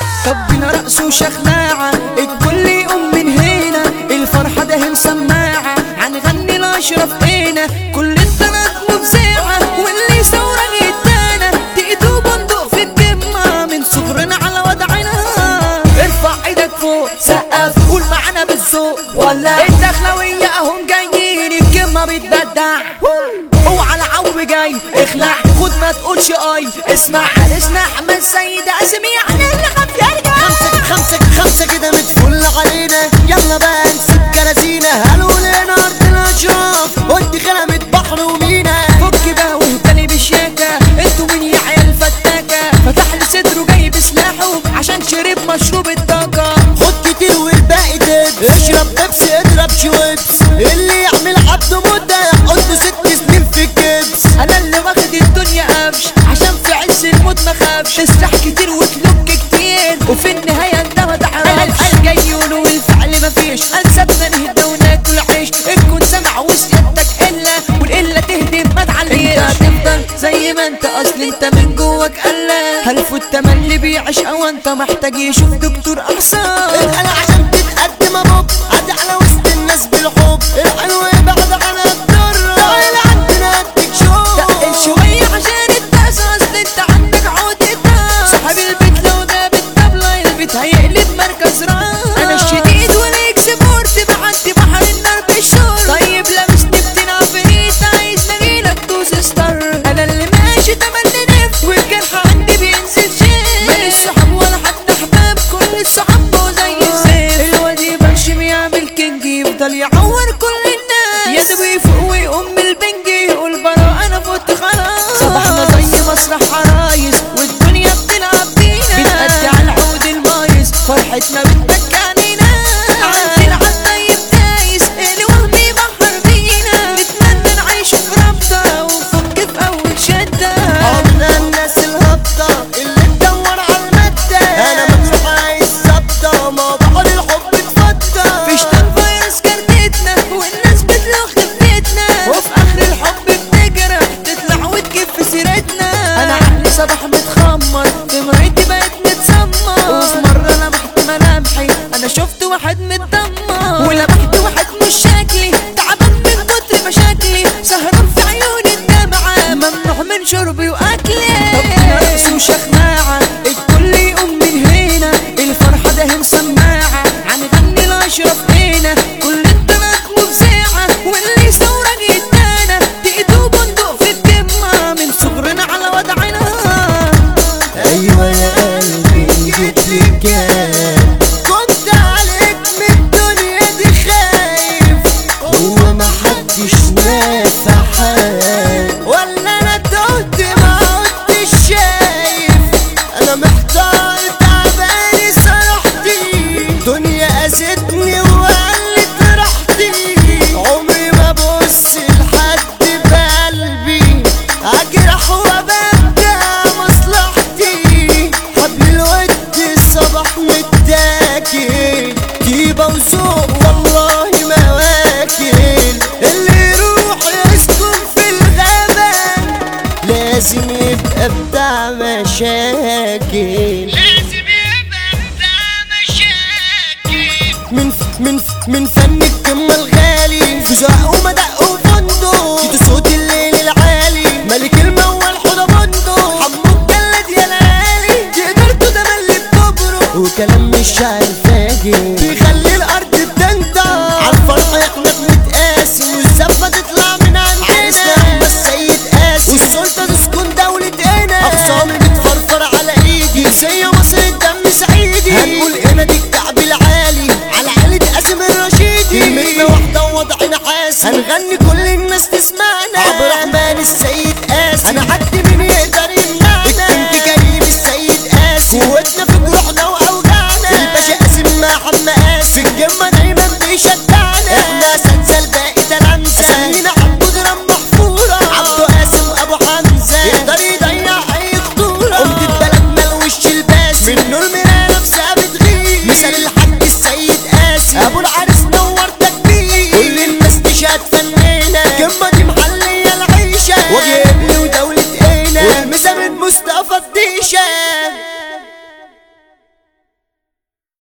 طبنا رقص وشخناعة الكل يقوم من هنا الفرحة ده مسماعة هنغني لأشرف هنا كل البنات مفزعة واللي ثورة جدانا تقيدوا بندق في الجمة من صغرنا على وضعنا ارفع ايدك فوق سقف قول معانا بالذوق ولا الدخلوية اهم جايين الجمة بتبدع اوعى العو جاي اخلع خد ما تقولش اي اسمع حارسنا احمد سيد اسمي يعني اللي خاف يرجع خمسة خمسة خمسة كده متفل علينا يلا بقى نسيب كراسينا هلو لنا أرض الأشراف ودي خلمة بحر ومينا فك بقى واهتني بالشياكة انتوا مين يا عيال فتاكة فتح لي صدره جايب سلاحه عشان شرب مشروب الطاقة خد كتير والباقي دب اشرب بيبسي اضرب شويبس اللي يعمل عبده مدة يحط ست سنين في الجبس انا اللي واخد الدنيا قفش عشان في عز الموت ما خافش تسرح كتير وتلوك كتير وفي النهاية انت ما تعرفش الحال جاي يقولوا والفعل مفيش انسبنا نهدى وناكل عيش الكون سمع وسيادتك الا والقلة تهدم ما تعليش انت هتفضل زي ما انت اصل انت من جواك قلة هلف التملي بيعيش او انت محتاج يشوف دكتور احسن انا عشان تتقدم ابوب عدي على وسط الناس بالحب الحلو يبعد عن الضر تعالى عندنا اديك شوق تقل شوية عشان التاس اصل انت عندك عقدتها صاحب البيت لو ده بالطبلة البيت هيقلب مركز راس انا الشديد والاكس بورت بعدي بحر النار بالشور طيب لابسني بتلعب فريق عايز نجيلك دوس ستار انا اللي ماشي تملي نف والجرح عندي بينزل شيء ماليش صحاب ولا حتى احباب كل الصحاب بقوا زي الزيت الواد يبرشم يعمل كينج يفضل يعور كل الناس يا دوب يفوق ويقوم من البنج يقول برا انا فوت خلاص صباحنا زي مسرح عرايس والدنيا بتلعب بينا بنأدي على العود المايس فرحتنا بتبكانينا عندي العطايب دايس اللي وهمي بحر بينا نتمنى نعيش في رابطة ونفك في اول شدة عمرنا الناس الهبطة اللي تدور على المادة انا مجروح عايز ثابتة ما بحر الحب اتفتى فيش فيروس كرتتنا والناس بتلوخ في بيتنا وفي اخر الحب بتجرح تطلع وتجيب في سيرتنا انا عقلي صباح متخمر دمعتي بقت متسمر وفي مرة لمحت ملامحي انا شفت واحد متدمر ولمحت واحد مش شكلي تعبان من كتر مشاكلي سهران في عيوني الدمعة ممنوع من شربي واكلي طب رقص وشخناعة الكل يقوم من هنا الفرحة ده مسماعة هنغني لأشرف هنا كل البنات مفزعة واللي ثورة جدانا تقيدوا بندق في الجمة من صغرنا على وضعنا ايوه يا قلبي جيت لي كان كنت عليك من الدنيا دي خايف هو ما حدش نافع حال ولا انا تهت ما عدتش شايف انا محتار تعبان صراحتي دنيا قاستني وقلت راحتي عمري ما ابص لحد بقلبي اجرح وابدع مصلحتي حبل الود الصباح متاكل طيبة وذوق والله ما واكل اللي يروح يسكن في الغابة لازم يبقى بتاع مشاكل لازم يبقى بتاع مشاكل من من من فن الكم الغالي فزاق ومدق وفندق جيت صوت الليل العالي ملك المول حوضة بندق حمو الجلد يا ليالي تقدر تملي بكبره وكلام مش شعر فاجر بيخلي الارض بتنطق عالفرح احنا بنتقاسي والزفة تطلع من عندنا عرسنا بس سيد قاسي والسلطة تسكن دولة هنا اخصامي بتفرفر على ايدي جنسية مصر الدم سعيدي هنقول هنا دي الكعب العالي على عيلة قاسم الرشيدي كلمتنا واحدة ووضعنا حاسي هنغني